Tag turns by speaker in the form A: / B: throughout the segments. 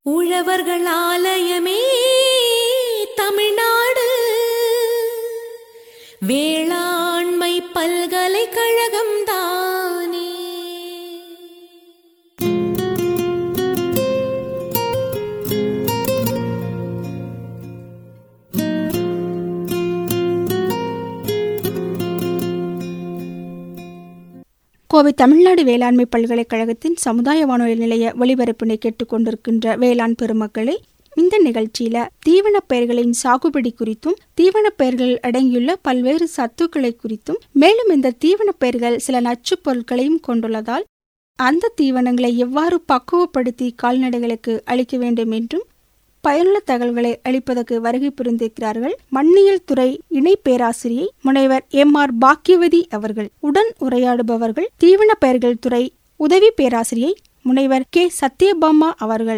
A: உழவர்கள் ஆலயமே தமிழ்நாடு வேளாண்மை பல்கலைக்கழகம் தானே
B: கோவை தமிழ்நாடு வேளாண்மை பல்கலைக்கழகத்தின் சமுதாய வானொலி நிலைய ஒளிபரப்பினை கேட்டுக்கொண்டிருக்கின்ற வேளாண் பெருமக்களை இந்த நிகழ்ச்சியில தீவனப் பயிர்களின் சாகுபடி குறித்தும் தீவனப் பயிர்கள் அடங்கியுள்ள பல்வேறு சத்துக்களை குறித்தும் மேலும் இந்த தீவனப் பயிர்கள் சில நச்சுப் பொருட்களையும் கொண்டுள்ளதால் அந்த தீவனங்களை எவ்வாறு பக்குவப்படுத்தி கால்நடைகளுக்கு அளிக்க வேண்டும் என்றும் பயனுள்ள தகவல்களை அளிப்பதற்கு வருகை புரிந்திருக்கிறார்கள் மண்ணியல் துறை இணை பேராசிரியை முனைவர் எம் ஆர் பாக்கியவதி அவர்கள் உடன் உரையாடுபவர்கள் தீவன பயிர்கள் துறை உதவி பேராசிரியை முனைவர் கே சத்யபாமா அவர்கள்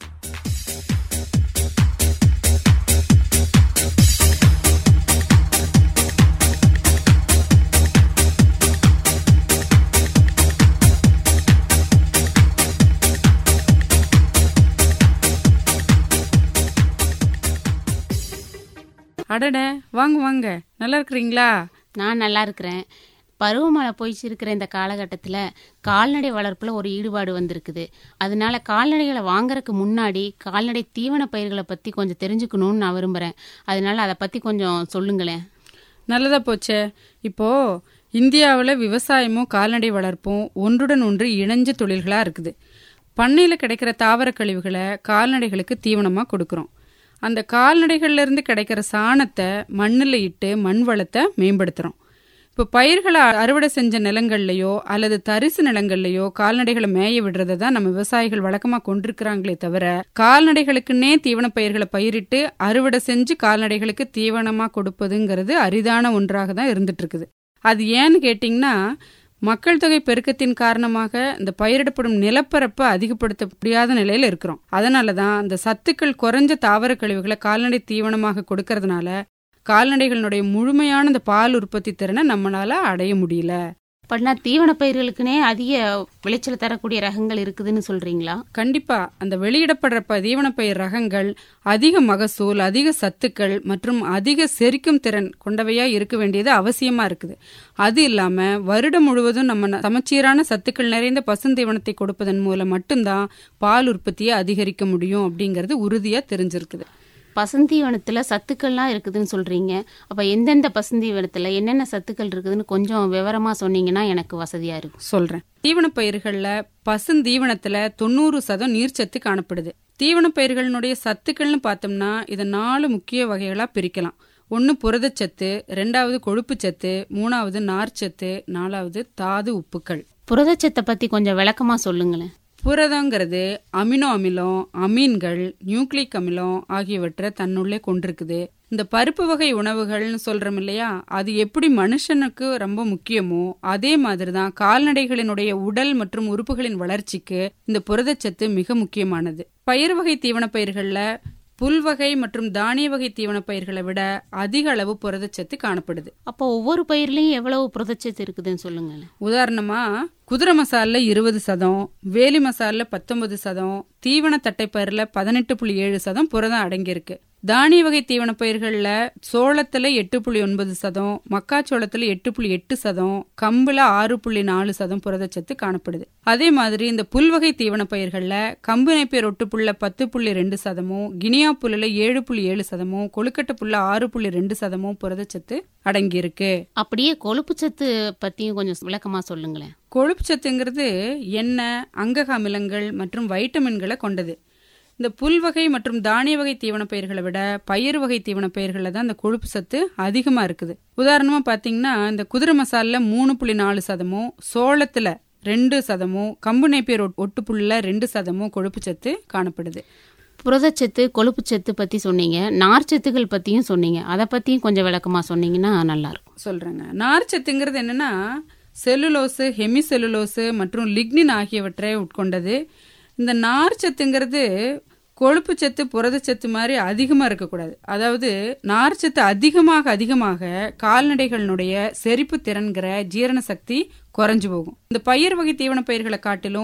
C: அடட வாங்க வாங்க நல்லா இருக்கிறீங்களா
D: நான் நல்லா இருக்கிறேன் பருவமழை போயிச்சு இருக்கிற இந்த காலகட்டத்தில் கால்நடை வளர்ப்பில் ஒரு ஈடுபாடு வந்திருக்குது அதனால கால்நடைகளை வாங்குறதுக்கு முன்னாடி கால்நடை தீவன பயிர்களை பற்றி கொஞ்சம் தெரிஞ்சுக்கணும்னு நான் விரும்புகிறேன் அதனால அதை பற்றி கொஞ்சம் சொல்லுங்களேன்
C: நல்லதா போச்சே இப்போ இந்தியாவில் விவசாயமும் கால்நடை வளர்ப்பும் ஒன்றுடன் ஒன்று இணைஞ்ச தொழில்களாக இருக்குது பண்ணையில் கிடைக்கிற தாவர கழிவுகளை கால்நடைகளுக்கு தீவனமாக கொடுக்குறோம் அந்த கால்நடைகள்ல இருந்து கிடைக்கிற சாணத்தை மண்ணில் இட்டு மண் வளத்தை மேம்படுத்துகிறோம் இப்போ பயிர்களை அறுவடை செஞ்ச நிலங்கள்லையோ அல்லது தரிசு நிலங்கள்லையோ கால்நடைகளை மேய விடுறதை தான் நம்ம விவசாயிகள் வழக்கமாக கொண்டிருக்கிறாங்களே தவிர கால்நடைகளுக்குன்னே தீவன பயிர்களை பயிரிட்டு அறுவடை செஞ்சு கால்நடைகளுக்கு தீவனமாக கொடுப்பதுங்கிறது அரிதான ஒன்றாக தான் இருந்துட்டு இருக்குது அது ஏன்னு கேட்டிங்கன்னா மக்கள் தொகை பெருக்கத்தின் காரணமாக இந்த பயிரிடப்படும் நிலப்பரப்பை அதிகப்படுத்த முடியாத நிலையில இருக்கிறோம் அதனால தான் இந்த சத்துக்கள் குறைஞ்ச தாவர கழிவுகளை கால்நடை தீவனமாக கொடுக்கறதுனால கால்நடைகளுடைய முழுமையான இந்த பால் உற்பத்தி திறனை நம்மளால அடைய முடியல
D: அப்படின்னா தீவன பயிர்களுக்குனே அதிக விளைச்சல் தரக்கூடிய ரகங்கள் இருக்குதுன்னு சொல்றீங்களா
C: கண்டிப்பா அந்த வெளியிடப்படுற ப- தீவனப் பயிர் ரகங்கள் அதிக மகசூல் அதிக சத்துக்கள் மற்றும் அதிக செரிக்கும் திறன் கொண்டவையா இருக்க வேண்டியது அவசியமா இருக்குது அது இல்லாம வருடம் முழுவதும் நம்ம ந- சமச்சீரான சத்துக்கள் நிறைந்த பசுந்தீவனத்தை கொடுப்பதன் மூலம் மட்டும்தான் பால் உற்பத்தியை அதிகரிக்க முடியும் அப்படிங்கிறது உறுதியா தெரிஞ்சிருக்குது
D: பசுந்தீவனத்துல சத்துக்கள்லாம் இருக்குதுன்னு சொல்றீங்க அப்ப எந்தெந்த பசுந்தீவனத்துல என்னென்ன சத்துக்கள் இருக்குதுன்னு கொஞ்சம் விவரமா சொன்னீங்கன்னா எனக்கு வசதியா இருக்கும்
C: சொல்றேன் தீவனப் பயிர்கள்ல பசுந்தீவனத்துல தொண்ணூறு சதம் நீர்ச்சத்து காணப்படுது தீவனப் பயிர்களினுடைய சத்துக்கள்னு பார்த்தோம்னா இதை நாலு முக்கிய வகைகளா பிரிக்கலாம் ஒன்று புரதச்சத்து ரெண்டாவது கொழுப்புச்சத்து மூணாவது நார்ச்சத்து நாலாவது தாது உப்புக்கள்
D: புரதச்சத்தை பத்தி கொஞ்சம் விளக்கமா சொல்லுங்களேன்
C: புரதங்கிறது அமினோ அமிலம் அமீன்கள் நியூக்ளிக் அமிலம் ஆகியவற்றை தன்னுள்ளே கொண்டிருக்குது இந்த பருப்பு வகை உணவுகள்னு சொல்றோம் இல்லையா அது எப்படி மனுஷனுக்கு ரொம்ப முக்கியமோ அதே மாதிரி தான் கால்நடைகளினுடைய உடல் மற்றும் உறுப்புகளின் வளர்ச்சிக்கு இந்த புரதச்சத்து மிக முக்கியமானது பயிர் வகை தீவனப் பயிர்கள்ல புல் வகை மற்றும் தானிய வகை தீவனப் பயிர்களை விட அதிக அளவு புரதச்சத்து காணப்படுது
D: அப்போ ஒவ்வொரு பயிர்லயும் எவ்வளவு புரதச்சத்து இருக்குதுன்னு சொல்லுங்களேன்
C: உதாரணமா குதிரை மசாலில் இருபது சதம் வேலி மசாலில் பத்தொன்பது சதம் தீவன தட்டைப்பயிரில் பதினெட்டு புள்ளி ஏழு சதம் புரதம் அடங்கியிருக்கு தானிய வகை தீவன பயிர்களில் சோளத்தில் எட்டு புள்ளி ஒன்பது சதம் மக்காச்சோளத்தில் எட்டு புள்ளி எட்டு சதம் கம்புல ஆறு புள்ளி நாலு சதம் புரதச்சத்து காணப்படுது அதே மாதிரி இந்த புல்வகை தீவன பயிர்களில் கம்பு நெப்பேர் ஒட்டு புல்ல பத்து புள்ளி ரெண்டு சதமும் கினியா புல்லில் ஏழு புள்ளி ஏழு சதமும் கொழுக்கட்டை புல்ல ஆறு புள்ளி ரெண்டு சதமும் புரதச்சத்து அடங்கியிருக்கு
D: அப்படியே கொழுப்பு சத்து பத்தியும் கொஞ்சம் விளக்கமா சொல்லுங்களேன்
C: கொழுப்பு சத்துங்கிறது எண்ணெய் அங்கக அமிலங்கள் மற்றும் வைட்டமின்களை கொண்டது இந்த புல் வகை மற்றும் தானிய வகை தீவன பயிர்களை விட பயிர் வகை தீவன பயிர்களில் தான் இந்த கொழுப்பு சத்து அதிகமாக இருக்குது உதாரணமாக பார்த்தீங்கன்னா இந்த குதிரை மசாலில் மூணு புள்ளி நாலு சதமும் சோளத்தில் ரெண்டு சதமும் கம்பு நெப்பேர் ஒட்டுப்புல்ல ரெண்டு சதமும் கொழுப்பு சத்து காணப்படுது
D: புரதச்சத்து கொழுப்புச்சத்து பத்தி சொன்னீங்க நார்ச்சத்துகள் பத்தியும் சொன்னீங்க அதை பத்தியும் கொஞ்சம் விளக்கமா சொன்னீங்கன்னா நல்லா இருக்கும்
C: சொல்றேங்க நார்ச்சத்துங்கிறது என்னன்னா செல்லுலோஸு ஹெமி செல்லுலோஸு மற்றும் லிக்னின் ஆகியவற்றை உட்கொண்டது இந்த நார்ச்சத்துங்கிறது கொழுப்புச்சத்து புரதச்சத்து மாதிரி அதிகமாக இருக்கக்கூடாது அதாவது நார்ச்சத்து அதிகமாக அதிகமாக கால்நடைகளினுடைய செரிப்பு திறன்கிற ஜீரண சக்தி குறைஞ்சு போகும் இந்த பயிர் வகை தீவன பயிர்களை காட்டிலும்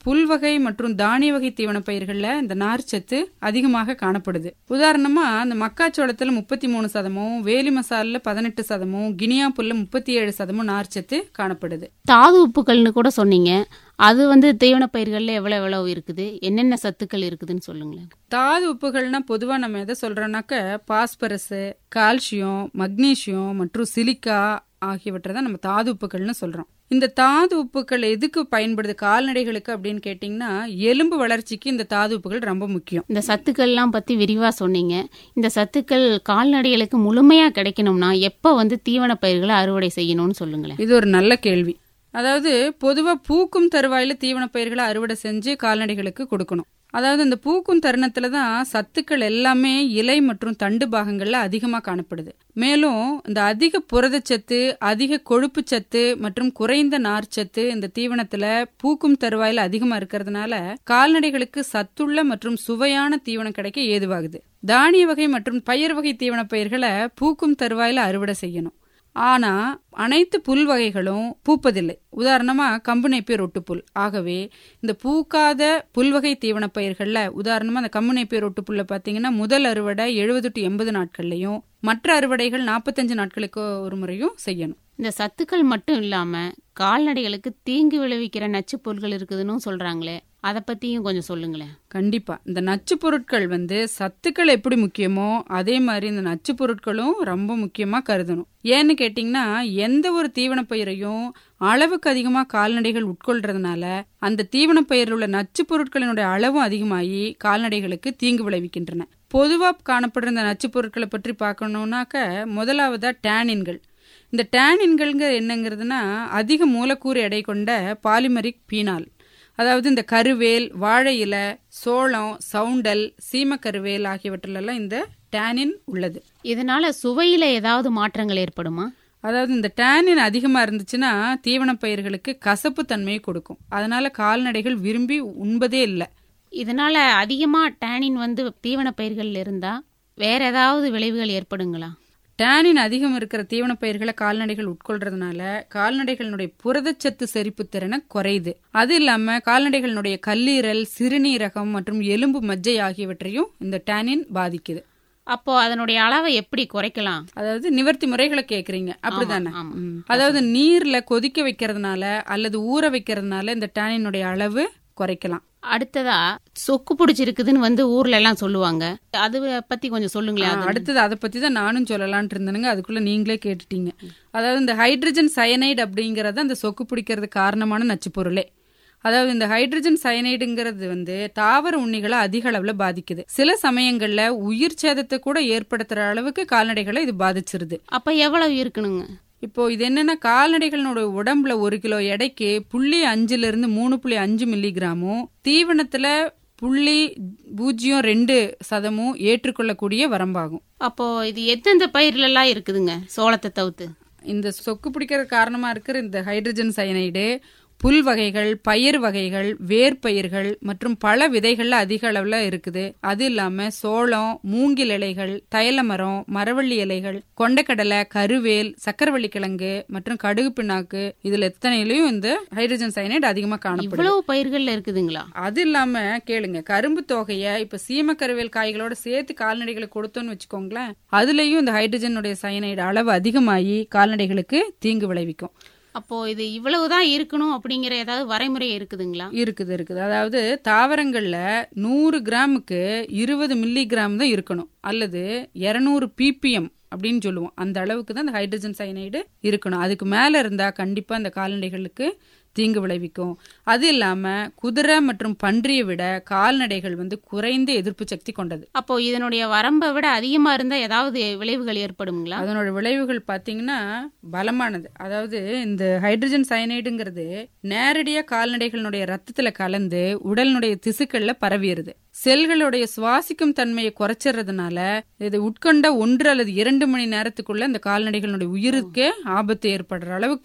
C: புல்வகை மற்றும் தானிய வகை தீவன பயிர்கள்ல இந்த நார்ச்சத்து அதிகமாக காணப்படுது உதாரணமா அந்த மக்காச்சோளத்துல முப்பத்தி மூணு சதமும் வேலி மசாலில் பதினெட்டு சதமும் கினியா புல்ல முப்பத்தி ஏழு சதமும் நார்ச்சத்து காணப்படுது
D: தாது உப்புகள்னு கூட சொன்னீங்க அது வந்து தீவன பயிர்கள்ல எவ்வளவு எவ்வளவு இருக்குது என்னென்ன சத்துக்கள் இருக்குதுன்னு சொல்லுங்களேன்
C: தாது உப்புகள்னா பொதுவா நம்ம எதை சொல்றோம்னாக்க பாஸ்பரஸ் கால்சியம் மக்னீசியம் மற்றும் சிலிக்கா ஆகியவற்றை தான் நம்ம தாது உப்புகள்னு சொல்றோம் இந்த தாது உப்புகள் எதுக்கு பயன்படுது கால்நடைகளுக்கு அப்படின்னு கேட்டிங்கன்னா எலும்பு வளர்ச்சிக்கு இந்த தாது உப்புகள் ரொம்ப முக்கியம்
D: இந்த சத்துக்கள்லாம் பத்தி விரிவா சொன்னீங்க இந்த சத்துக்கள் கால்நடைகளுக்கு முழுமையா கிடைக்கணும்னா எப்ப வந்து தீவன பயிர்களை அறுவடை செய்யணும்னு சொல்லுங்களேன்
C: இது ஒரு நல்ல கேள்வி அதாவது பொதுவா பூக்கும் தருவாயில தீவன பயிர்களை அறுவடை செஞ்சு கால்நடைகளுக்கு கொடுக்கணும் அதாவது இந்த பூக்கும் தருணத்துல தான் சத்துக்கள் எல்லாமே இலை மற்றும் தண்டு பாகங்கள்ல அதிகமா காணப்படுது மேலும் இந்த அதிக புரதச்சத்து அதிக கொழுப்பு சத்து மற்றும் குறைந்த நார்ச்சத்து இந்த தீவனத்துல பூக்கும் தருவாயில அதிகமா இருக்கிறதுனால கால்நடைகளுக்கு சத்துள்ள மற்றும் சுவையான தீவனம் கிடைக்க ஏதுவாகுது தானிய வகை மற்றும் பயிர் வகை தீவன பயிர்களை பூக்கும் தருவாயில அறுவடை செய்யணும் ஆனா அனைத்து புல் வகைகளும் பூப்பதில்லை உதாரணமா கம்பு நெப்பியர் ஒட்டுப்புல் ஆகவே இந்த பூக்காத புல்வகை தீவன பயிர்கள்ல உதாரணமா அந்த கம்பு நெப்பியர் ஒட்டுப்புல்ல பாத்தீங்கன்னா முதல் அறுவடை எழுபது டு எண்பது நாட்கள்லயும் மற்ற அறுவடைகள் நாற்பத்தஞ்சு நாட்களுக்கு ஒரு முறையும் செய்யணும்
D: இந்த சத்துக்கள் மட்டும் இல்லாம கால்நடைகளுக்கு தீங்கு விளைவிக்கிற நச்சு பொருட்கள் இருக்குதுன்னு சொல்றாங்களே அதை பத்தியும் கொஞ்சம் சொல்லுங்களேன்
C: கண்டிப்பா இந்த நச்சு பொருட்கள் வந்து சத்துக்கள் எப்படி முக்கியமோ அதே மாதிரி இந்த நச்சு பொருட்களும் ரொம்ப முக்கியமா கருதணும் ஏன்னு கேட்டிங்கன்னா எந்த ஒரு தீவன பயிரையும் அளவுக்கு அதிகமா கால்நடைகள் உட்கொள்றதுனால அந்த தீவன பயிரில் உள்ள நச்சு பொருட்களினுடைய அளவும் அதிகமாகி கால்நடைகளுக்கு தீங்கு விளைவிக்கின்றன பொதுவா காணப்படுற இந்த நச்சு பொருட்களை பற்றி பார்க்கணும்னாக்க முதலாவதா டேனின்கள் இந்த டேனின்கள்ங்க என்னங்கிறதுனா அதிக மூலக்கூறு எடை கொண்ட பாலிமரிக் பீனால் அதாவது இந்த கருவேல் வாழை இலை சோளம் சவுண்டல் சீமக்கருவேல் ஆகியவற்றிலெல்லாம் இந்த டேனின் உள்ளது
D: இதனால சுவையில ஏதாவது மாற்றங்கள் ஏற்படுமா
C: அதாவது இந்த டேனின் அதிகமாக இருந்துச்சுன்னா தீவன பயிர்களுக்கு கசப்பு தன்மையை கொடுக்கும் அதனால கால்நடைகள் விரும்பி உண்பதே இல்லை
D: இதனால அதிகமா டேனின் வந்து தீவன பயிர்கள் இருந்தா வேற ஏதாவது விளைவுகள் ஏற்படுங்களா
C: டேனின் அதிகம் இருக்கிற தீவன பயிர்களை கால்நடைகள் உட்கொள்றதுனால கால்நடைகளினுடைய புரதச்சத்து செரிப்பு திறனை குறையுது அது இல்லாம கால்நடைகளினுடைய கல்லீரல் சிறுநீரகம் மற்றும் எலும்பு மஜ்ஜை ஆகியவற்றையும் இந்த டேனின் பாதிக்குது
D: அப்போ அதனுடைய அளவை எப்படி குறைக்கலாம்
C: அதாவது நிவர்த்தி முறைகளை கேக்குறீங்க அப்படிதானே
D: ஆமா.
C: ம். அதாவது நீர்ல கொதிக்க வைக்கிறதுனால அல்லது ஊற வைக்கிறதுனால இந்த டேனினுடைய அளவு குறைக்கலாம்
D: அடுத்ததா சொக்கு பிடிச்சிருக்குதுன்னு வந்து ஊர்ல எல்லாம் சொல்லுவாங்க அது பத்தி கொஞ்சம் சொல்லுங்களேன்
C: ஆ,
D: அது
C: அடுத்தது அதை பத்தி தான் நானும் சொல்லலாம்னு இருந்தேனுங்க அதுக்குள்ள நீங்களே கேட்டுட்டீங்க அதாவது இந்த ஹைட்ரஜன் சயனைடு அப்படிங்கறது அந்த சொக்கு பிடிக்கிறதுக்கு காரணமான நச்சுப் பொருளே அதாவது இந்த ஹைட்ரஜன் சயனைடுங்கிறது வந்து தாவர உண்ணிகளை அதிக அளவுல பாதிக்குது சில சமயங்கள்ல உயிர் சேதத்தை கூட ஏற்படுத்துற அளவுக்கு கால்நடைகளை இது பாதிச்சிருது
D: அப்ப எவ்வளவு இருக்கணுங்க
C: இப்போ இது என்னன்னா கால்நடைகளோட உடம்புல ஒரு கிலோ எடைக்கு புள்ளி அஞ்சுல இருந்து மூணு புள்ளி அஞ்சு மில்லிகிராமும் தீவனத்துல புள்ளி பூஜ்ஜியம் ரெண்டு சதமும் ஏற்றுக்கொள்ளக்கூடிய வரம்பாகும்
D: அப்போ இது எந்தெந்த பயிர்ல எல்லாம் இருக்குதுங்க சோளத்தை தவிர்த்து
C: இந்த சொக்கு பிடிக்கிற காரணமா இருக்கிற இந்த ஹைட்ரஜன் சயனைடு புல் வகைகள் பயிர் வகைகள் வேர்பயிர்கள் மற்றும் பல விதைகள்ல அதிக அளவுல இருக்குது அது இல்லாம சோளம் மூங்கில் இலைகள் தைல மரம் மரவள்ளி இலைகள் கொண்டக்கடலை கருவேல் சக்கரவள்ளி கிழங்கு மற்றும் கடுகு பிண்ணாக்கு இதுல எத்தனையிலயும் இந்த ஹைட்ரஜன் சயனைடு அதிகமா காணப்படுது
D: இவ்வளவு பயிர்கள்ல இருக்குதுங்களா
C: அது இல்லாம கேளுங்க கரும்பு தொகைய இப்ப சீம கருவேல் காய்களோட சேர்த்து கால்நடைகளுக்கு கொடுத்தோம்னு வச்சுக்கோங்களேன் அதுலயும் இந்த ஹைட்ரஜனுடைய சயனைடு அளவு அதிகமாகி கால்நடைகளுக்கு தீங்கு விளைவிக்கும்
D: அப்போ இது இவ்வளவுதான் இருக்கணும் அப்படிங்கிற ஏதாவது வரைமுறை இருக்குதுங்களா
C: இருக்குது இருக்குது அதாவது தாவரங்கள்ல நூறு கிராமுக்கு இருபது மில்லி கிராம் தான் இருக்கணும் அல்லது இருநூறு பிபிஎம் அப்படின்னு சொல்லுவோம் அந்த அளவுக்கு தான் இந்த ஹைட்ரஜன் சயனைடு இருக்கணும் அதுக்கு மேல இருந்தா கண்டிப்பா அந்த கால்நடைகளுக்கு தீங்கு விளைவிக்கும் அது இல்லாம குதிரை மற்றும் பன்றியை விட கால்நடைகள் வந்து குறைந்த எதிர்ப்பு சக்தி கொண்டது
D: அப்போ இதனுடைய வரம்பை விட அதிகமா இருந்தா ஏதாவது விளைவுகள் ஏற்படுங்களா
C: அதனோட விளைவுகள் பாத்தீங்கன்னா பலமானது அதாவது இந்த ஹைட்ரஜன் சயனைடுங்கிறது நேரடியா கால்நடைகளுடைய ரத்தத்துல கலந்து உடலினுடைய திசுக்கள்ல பரவிடுது செல்களுடைய சுவாசிக்கும் தன்மையை குறைச்சிடுறதுனால இது உட்கொண்ட ஒன்று அல்லது இரண்டு மணி நேரத்துக்குள்ள இந்த கால்நடைகளுடைய உயிருக்கே ஆபத்து ஏற்படுற அளவுக்கு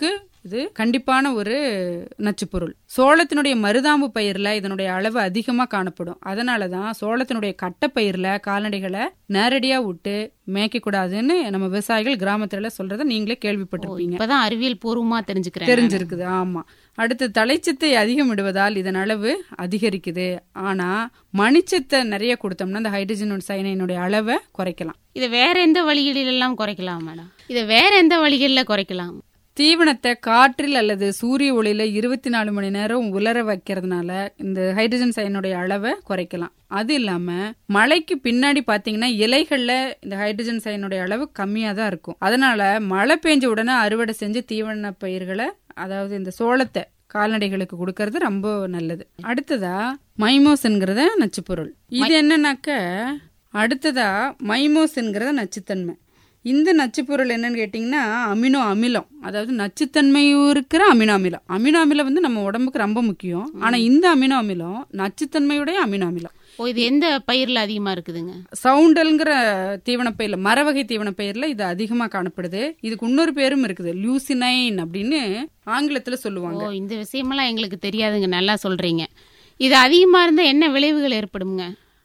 C: இது கண்டிப்பான ஒரு நச்சுப்பொருள் சோளத்தினுடைய மருதாம்பு பயிர்ல இதனுடைய அளவு அதிகமா காணப்படும் அதனால தான் சோளத்தினுடைய கட்டப்பயிர்ல கால்நடைகளை நேரடியா விட்டு மேய்க்க கூடாதுன்னு நம்ம விவசாயிகள் கிராமத்துல சொல்றத நீங்களே கேள்விப்பட்டிருப்பீங்க
D: இப்பதான் அறிவியல் பூர்வமா தெரிஞ்சுக்கிறேன்
C: தெரிஞ்சிருக்குது ஆமா அடுத்து தலைச்சத்தை அதிகம் இடுவதால் இதன் அளவு அதிகரிக்குது ஆனா மணிச்சத்தை நிறைய கொடுத்தோம்னா இந்த ஹைட்ரஜன் சைனைனுடைய அளவை குறைக்கலாம்
D: இதை வேற எந்த வழிகளில் எல்லாம் குறைக்கலாம் மேடம் இதை வேற எந்த வழிகளில் குறைக்கலாம்
C: தீவனத்தை காற்றில் அல்லது சூரிய ஒளியில இருபத்தி நாலு மணி நேரம் உலர வைக்கிறதுனால இந்த ஹைட்ரஜன் சயனுடைய அளவை குறைக்கலாம் அது இல்லாம மழைக்கு பின்னாடி பாத்தீங்கன்னா இலைகள்ல இந்த ஹைட்ரஜன் சயனுடைய அளவு கம்மியா தான் இருக்கும் அதனால மழை பெஞ்ச உடனே அறுவடை செஞ்சு தீவன பயிர்களை அதாவது இந்த சோளத்தை கால்நடைகளுக்கு கொடுக்கறது ரொம்ப நல்லது அடுத்ததா மைமோஸ்ங்கிறத நச்சுப்பொருள் இது என்னன்னாக்க அடுத்ததா மைமோஸ்ங்கிறத நச்சுத்தன்மை இந்த நச்சுப்பொருள் என்னன்னு கேட்டிங்கன்னா அமினோ அமிலம் அதாவது நச்சுத்தன்மையும் இருக்கிற அமினோ அமிலம் அமினோ அமிலம் வந்து நம்ம உடம்புக்கு ரொம்ப முக்கியம் ஆனா இந்த அமினோ அமிலம் நச்சுத்தன்மையுடைய அமினோ அமிலம்
D: ஓ இது எந்த பயிர்ல அதிகமா இருக்குதுங்க
C: சவுண்டல்ங்கிற தீவனப்பயிர்ல மரவகை தீவனப்பயிர்ல இது அதிகமா காணப்படுது இதுக்கு இன்னொரு பேரும் இருக்குது லூசினைன் அப்படின்னு ஆங்கிலத்துல சொல்லுவாங்க
D: ஓ இந்த விஷயமெல்லாம் எங்களுக்கு தெரியாதுங்க நல்லா சொல்றீங்க இது அதிகமா இருந்தா என்ன விளைவுகள் ஏற்படுங்க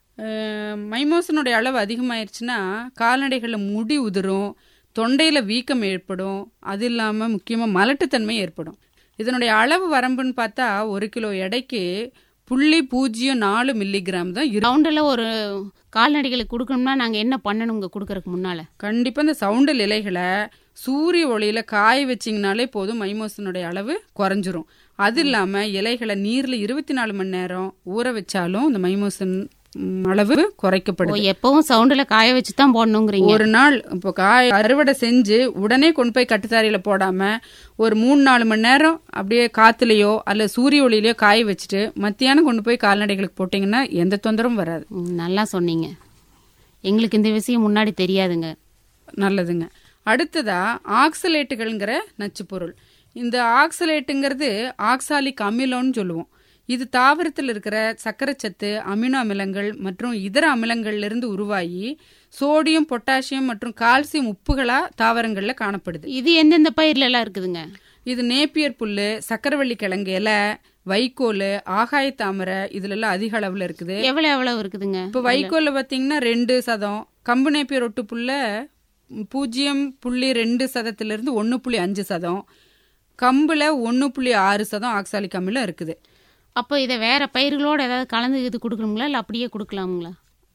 C: அஹ், மைமோசனுடைய அளவு அதிகமாயிருச்சுன்னா கால்நடைகளில் முடி உதிரும் தொண்டையில் வீக்கம் ஏற்படும் அது இல்லாமல் முக்கியமாக மலட்டுத்தன்மை ஏற்படும் இதனுடைய அளவு வரம்புன்னு பார்த்தா ஒரு கிலோ எடைக்கு புள்ளி பூஜ்ஜியம் நாலு மில்லிகிராம் தான் இருக்கும்
D: ரவுண்டில் ஒரு கால்நடைகளுக்கு கொடுக்கணும்னா நாங்க என்ன பண்ணணுங்க கொடுக்கறதுக்கு முன்னால
C: கண்டிப்பாக இந்த சவுண்டல் இலைகளை சூரிய ஒளியில காய வச்சிங்கனாலே போதும் மைமோசனுடைய அளவு குறைஞ்சிரும் அது இல்லாமல் இலைகளை நீரில் இருபத்தி நாலு மணி நேரம் ஊற வச்சாலும் இந்த மைமோசன் ம், அளவு
D: ஓ
C: குறைக்கப்படுது
D: எப்பவும் சவுண்டில் காய வச்சு தான் போடணுங்கிறீங்க
C: ஒரு நாள் இப்போ காய் அறுவடை செஞ்சு உடனே கொண்டு போய் கட்டுத்தாரியில போடாம ஒரு மூணு நாலு மணி நேரம் அப்படியே காத்துலயோ அல்ல சூரிய ஒளியிலயோ காய வச்சுட்டு மத்தியானம் கொண்டு போய் கால்நடைகளுக்கு போட்டீங்கன்னா எந்த தொந்தரவும் வராது
D: ம், நல்லா சொன்னீங்க எங்களுக்கு இந்த விஷயம் முன்னாடி தெரியாதுங்க
C: நல்லதுங்க அடுத்ததா ஆக்சலேட்டுகள்ங்கிற நச்சுப்பொருள் இந்த ஆக்சலேட்டுங்கிறது ஆக்சாலிக் அமிலம்னு சொல்லுவோம் இது தாவரத்தில் இருக்கிற சர்க்கரைச்சத்து அமினோ அமிலங்கள் மற்றும் இதர அமிலங்கள்ல இருந்து உருவாகி சோடியம் பொட்டாசியம் மற்றும் கால்சியம் உப்புகளா தாவரங்கள்ல காணப்படுது
D: இது எந்தெந்த பயிர்ல எல்லாம் இருக்குதுங்க
C: இது நேப்பியர் புல்லு சக்கரவள்ளி கிழங்கு இலை வைக்கோல் ஆகாய தாமரை இதுல எல்லாம் அதிக அளவுல இருக்குது
D: எவ்வளவு எவ்வளவு இருக்குதுங்க
C: இப்போ வைக்கோல்ல பாத்தீங்கன்னா ரெண்டு சதம் கம்பு நேப்பியர் ஒட்டு புல்ல பூஜ்ஜியம் புள்ளி ரெண்டு சதத்திலிருந்து ஒன்று புள்ளி அஞ்சு சதம் கம்புல ஒன்று புள்ளி ஆறு சதம் ஆக்சாலிக் அமிலம் இருக்குது
D: அப்போ இதை வேற பயிர்களோட ஏதாவது கலந்து இது கொடுக்கணுங்களா இல்லை அப்படியே கொடுக்கலாமுங்களா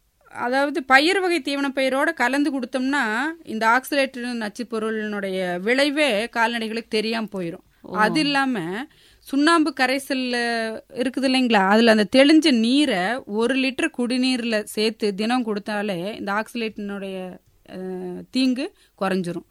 C: அதாவது பயிர் வகை தீவன பயிரோட கலந்து கொடுத்தோம்னா இந்த ஆக்சிலேட்டர் நச்சு பொருளினுடைய விளைவே கால்நடைகளுக்கு தெரியாம போயிடும் அது இல்லாம சுண்ணாம்பு கரைசல்ல இருக்குது இல்லைங்களா அதுல அந்த தெளிஞ்ச நீரை ஒரு லிட்டர் குடிநீர்ல சேர்த்து தினம் கொடுத்தாலே இந்த ஆக்சிலேட்டினுடைய அஹ், தீங்கு குறைஞ்சிரும்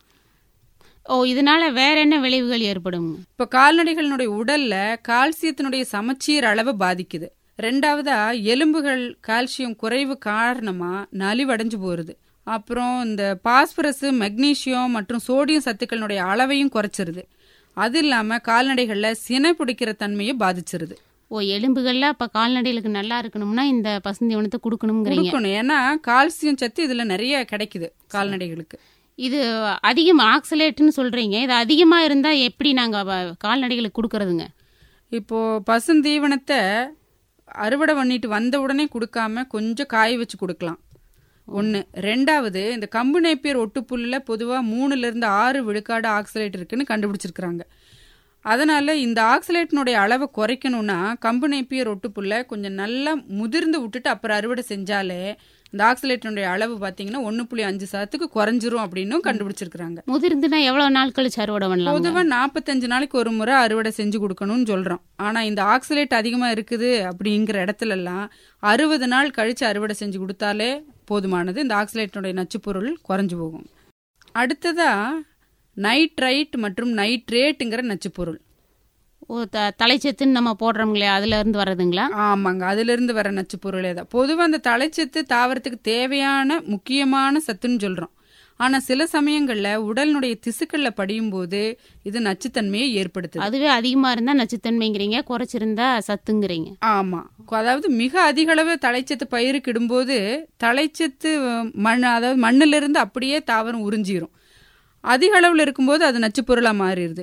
D: ஓ இதனால வேற என்ன விளைவுகள் ஏற்படும்
C: இப்போ கால்நடைகளினுடைய உடல்ல கால்சியத்தினுடைய சமச்சீர் அளவு பாதிக்குது ரெண்டாவதா எலும்புகள் கால்சியம் குறைவு காரணமா நலிவடைஞ்சு போறது அப்புறம் இந்த பாஸ்பரஸ் மெக்னீசியம் மற்றும் சோடியம் சத்துக்களினுடைய அளவையும் குறைச்சிருது அது இல்லாம கால்நடைகள்ல சினை பிடிக்கிற தன்மையை பாதிச்சிருது
D: ஓ எலும்புகள்ல அப்ப கால்நடைகளுக்கு நல்லா இருக்கணும்னா இந்த பசுந்தீவனத்தை கொடுக்கணுங்கிறீங்க
C: கொடுக்கணும் ஏன்னா கால்சியம் சத்து இதுல நிறைய கிடைக்குது கால்நடைகளுக்கு
D: இது அதிகம் ஆக்சலேட்னு சொல்றீங்க இது அதிகமா இருந்தா எப்படி நாங்க வ- கால்நடைகளுக்கு கொடுக்கறதுங்க
C: இப்போ பசுந்தீவனத்தை அறுவடை பண்ணிட்டு வந்த உடனே கொடுக்காம கொஞ்சம் காய வச்சு கொடுக்கலாம் ஒன்று ரெண்டாவது இந்த கம்பு நேப்பியர் ஒட்டுப்புல்லில் பொதுவாக மூணுலேருந்து ஆறு விழுக்காடு ஆக்சலேட் இருக்குன்னு கண்டுபிடிச்சிருக்கிறாங்க அதனால இந்த ஆக்சலேட்டினுடைய அளவை குறைக்கணும்னா கம்பு நேப்பியர் ஒட்டுப்புல்ல கொஞ்சம் நல்லா முதிர்ந்து விட்டுட்டு அப்புறம் அறுவடை செஞ்சாலே இந்த ஆக்சலேட்டினுடைய அளவு பார்த்தீங்கன்னா ஒன்று புள்ளி அஞ்சு சதத்துக்கு குறைஞ்சிரும் அப்படின்னும் கண்டுபிடிச்சிருக்கிறாங்க
D: முதிர்ந்துனா எவ்வளவு நாள் கழிச்சு அறுவடை பண்ணலாம்
C: பொதுவா நாற்பத்தஞ்சு நாளைக்கு ஒரு முறை அறுவடை செஞ்சு கொடுக்கணும்னு சொல்றோம் ஆனா இந்த ஆக்சிலேட் அதிகமா இருக்குது அப்படிங்கிற இடத்துல எல்லாம் அறுபது நாள் கழிச்சு அறுவடை செஞ்சு கொடுத்தாலே போதுமானது இந்த ஆக்சிலேட்டினுடைய நச்சுப்பொருள் குறைஞ்சு போகும் அடுத்ததா நைட்ரைட் மற்றும் நைட்ரேட்டுங்கிற நச்சுப்பொருள்
D: ஓ த தலைச்சத்துன்னு நம்ம போடுறோம்ங்களே அதுல இருந்து வர்றதுங்களா
C: ஆமாங்க அதுல இருந்து வர நச்சுப்பொருளே தான் பொதுவா அந்த தலைச்சத்து தாவரத்துக்கு தேவையான முக்கியமான சத்துன்னு சொல்றோம் ஆனா சில சமயங்கள்ல உடலினுடைய திசுக்கள்ல படியும் போது இது நச்சுத்தன்மையை ஏற்படுத்துது
D: அதுவே அதிகமா இருந்தா நச்சுத்தன்மைங்கிறீங்க குறைச்சிருந்தா சத்துங்கிறீங்க
C: ஆமா அதாவது மிக அதிக அளவு தலைச்சத்து பயிருக்கு இடும்போது தலைச்சத்து மண் அதாவது மண்ணுல இருந்து அப்படியே தாவரம் உறிஞ்சிரும் அதிக அளவில் இருக்கும்போது அது நச்சுப்பொருளா மாறிடுது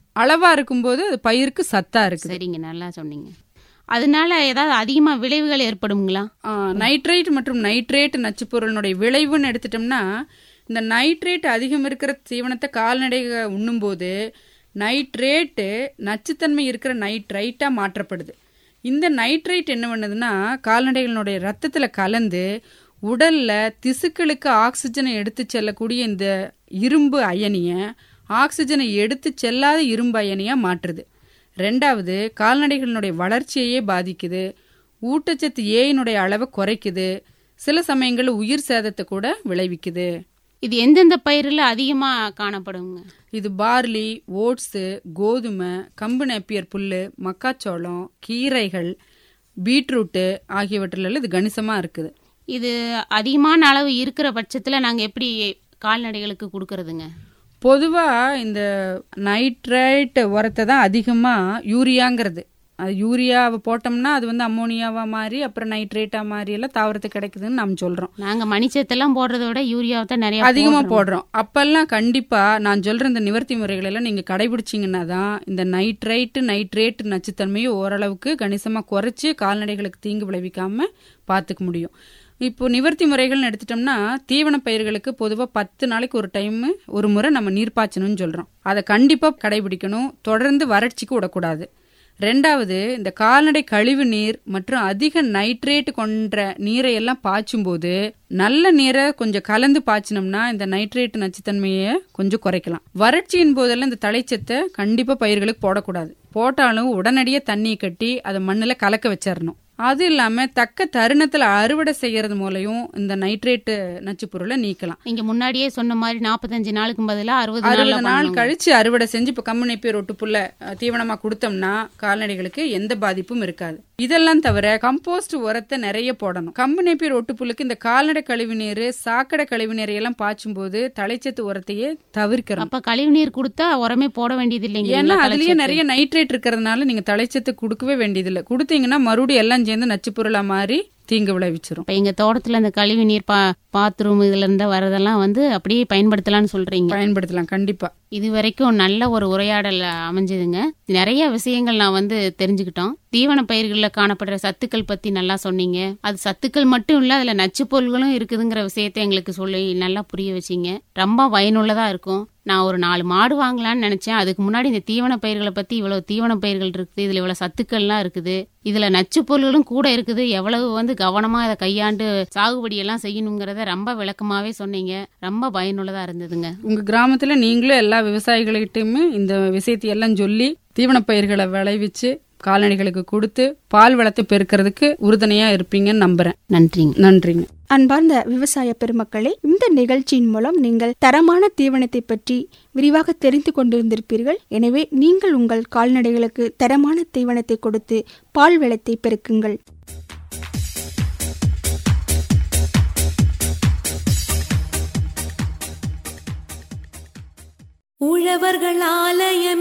C: அளவா இருக்கும்போது அது பயிருக்கு சத்தா இருக்குது
D: சரிங்க நல்லா சொன்னீங்க அதனால ஏதாவது அதிகமா விளைவுகள் ஏற்படுங்களா
C: ஆ, நைட்ரேட் மற்றும் நைட்ரேட் நச்சுப்பொருளினுடைய விளைவுன்னு எடுத்துட்டோம்னா இந்த நைட்ரேட் அதிகம் இருக்கிற தீவனத்தை கால்நடைக உண்ணும்போது நைட்ரேட்டு நச்சுத்தன்மை இருக்கிற நைட்ரைட்டாக மாற்றப்படுது இந்த நைட்ரேட் என்ன பண்ணுதுன்னா கால்நடைகளினுடைய ரத்தத்தில் கலந்து உடல்ல திசுக்களுக்கு ஆக்சிஜனை எடுத்து செல்லக்கூடிய இந்த இரும்பு அயனியை ஆக்சிஜனை எடுத்து செல்லாத இரும்பு அயனியா மாற்றுது ரெண்டாவது கால்நடைகளினுடைய வளர்ச்சியையே பாதிக்குது ஊட்டச்சத்து ஏயினுடைய அளவை குறைக்குது சில சமயங்களில் உயிர் சேதத்தை கூட விளைவிக்குது
D: இது எந்தெந்த பயிரில் அதிகமா காணப்படுங்க
C: இது பார்லி ஓட்ஸு கோதுமை கம்பு நேப்பியர் புல்லு மக்காச்சோளம் கீரைகள் பீட்ரூட்டு ஆகியவற்றிலெல்லாம் இது கணிசமாக இருக்குது
D: இது அதிகமான அளவு இருக்கிற பட்சத்துல நாங்க எப்படி கால்நடைகளுக்கு கொடுக்கறதுங்க
C: பொதுவாக இந்த நைட்ரைட் உரத்தை தான் அதிகமாக யூரியாங்கிறது அது யூரியாவை போட்டோம்னா அது வந்து அம்மோனியாவா மாறி அப்புறம் நைட்ரேட்டா மாறி எல்லாம் தாவரத்துக்கு கிடைக்குதுன்னு நம்ம சொல்றோம்
D: நாங்க மணிச்சத்தெல்லாம் போடுறதை விட யூரியாவை தான் நிறைய
C: அதிகமா
D: போடுறோம்.
C: போடுறோம் அப்பெல்லாம் கண்டிப்பா நான் சொல்ற இந்த நிவர்த்தி முறைகள் எல்லாம் நீங்க கடைபிடிச்சீங்கன்னா தான் இந்த நைட்ரைட்டு நைட்ரேட் நச்சுத்தன்மையை ஓரளவுக்கு கணிசமா குறைச்சு கால்நடைகளுக்கு தீங்கு விளைவிக்காம பார்த்துக்க முடியும் இப்போ நிவர்த்தி முறைகள்னு எடுத்துட்டோம்னா தீவன பயிர்களுக்கு பொதுவாக பத்து நாளைக்கு ஒரு டைம் ஒரு முறை நம்ம நீர் பாய்ச்சணும்னு சொல்றோம் அதை கண்டிப்பா கடைபிடிக்கணும் தொடர்ந்து வறட்சிக்கு விடக்கூடாது ரெண்டாவது இந்த கால்நடை கழிவு நீர் மற்றும் அதிக நைட்ரேட் கொண்ட நீரை எல்லாம் பாய்ச்சும்போது நல்ல நீரை கொஞ்சம் கலந்து பாய்ச்சினோம்னா இந்த நைட்ரேட் நச்சுத்தன்மையை கொஞ்சம் குறைக்கலாம் வறட்சியின் போதெல்லாம் இந்த தலைச்சத்தை கண்டிப்பா பயிர்களுக்கு போடக்கூடாது போட்டாலும் உடனடியே தண்ணி கட்டி அதை மண்ணில் கலக்க வச்சிடணும் அது இல்லாம தக்க தருணத்துல அறுவடை செய்யறது மூலையும் இந்த நைட்ரேட் நச்சுப்பொருளை நீக்கலாம்
D: நீங்க முன்னாடியே சொன்ன மாதிரி நாற்பத்தஞ்சு நாளுக்கு பதிலா அறுபது
C: அறுபது
D: நாள்
C: நாள் கழிச்சு அறுவடை செஞ்சு இப்ப கம்மு நெப்பியர் ஒட்டு புல்ல அஹ், தீவனமா கொடுத்தோம்னா கால்நடைகளுக்கு எந்த பாதிப்பும் இருக்காது இதெல்லாம் தவிர கம்போஸ்ட் உரத்தை நிறைய போடணும் கம்பு நெப்பியர் ஒட்டு புல்லுக்கு இந்த கால்நடை கழிவு நீர் சாக்கடை கழிவு நீரை எல்லாம் பாய்ச்சும் போது தலைச்சத்து உரத்தையே தவிர்க்கிறோம்
D: அப்ப கழிவு நீர் கொடுத்தா உரமே போட வேண்டியது இல்லைங்க
C: ஏன்னா அதுலயே நிறைய நைட்ரேட் இருக்கிறதுனால நீங்க தலைச்சத்து கொடுக்கவே வேண்டியதில்லை கொடுத்தீங்கன்னா மறுபடியும் எல்லாம் சேர்ந்து நச்சுப்பொருளா மாறி தீங்கு விளைவிச்சிரும்
D: இப்ப எங்க தோட்டத்துல அந்த கழிவு நீர் பா பாத்ரூம் இதுல இருந்து வரதெல்லாம் வந்து அப்படியே பயன்படுத்தலாம்னு சொல்றீங்க
C: பயன்படுத்தலாம் கண்டிப்பா
D: இது வரைக்கும் நல்ல ஒரு உரையாடல் அமைஞ்சதுங்க நிறைய விஷயங்கள் நான் வந்து தெரிஞ்சுக்கிட்டோம் தீவன பயிர்களில் காணப்படுற சத்துக்கள் பத்தி நல்லா சொன்னீங்க அது சத்துக்கள் மட்டும் இல்ல அதுல நச்சுப் பொருள்களும் இருக்குதுங்கிற விஷயத்தை எங்களுக்கு சொல்லி நல்லா புரிய வச்சீங்க ரொம்ப பயனுள்ளதா இருக்கும் நான் ஒரு நாலு மாடு வாங்கலாம்னு நினைச்சேன் அதுக்கு முன்னாடி இந்த தீவன பயிர்களை பத்தி இவ்வளவு தீவன பயிர்கள் இருக்குது இதுல இவ்வளவு சத்துக்கள்லாம் இருக்குது இதுல நச்சுப் பொருள்களும் கூட இருக்குது எவ்வளவு வந்து கவனமா அதை கையாண்டு சாகுபடி எல்லாம் செய்யணுங்கிறத ரொம்ப விளக்கமாவே சொன்னீங்க ரொம்ப பயனுள்ளதா இருந்ததுங்க
C: உங்க கிராமத்துல நீங்களும் எல்லா விவசாயிகள்கிட்டயுமே இந்த விஷயத்தை எல்லாம் சொல்லி தீவன பயிர்களை விளைவிச்சு கால்நடைகளுக்கு கொடுத்து பால் வளத்தை பெருக்கிறதுக்கு உறுதுணையா இருப்பீங்கன்னு நம்புறேன்
D: நன்றிங்க
C: நன்றிங்க
B: அன்பார்ந்த விவசாய பெருமக்களே இந்த நிகழ்ச்சியின் மூலம் நீங்கள் தரமான தீவனத்தை பற்றி விரிவாக தெரிந்து கொண்டிருந்திருப்பீர்கள் எனவே நீங்கள் உங்கள் கால்நடைகளுக்கு தரமான தீவனத்தை கொடுத்து பால் வளத்தை பெருக்குங்கள்
A: உழவர்கள் ஆலயமே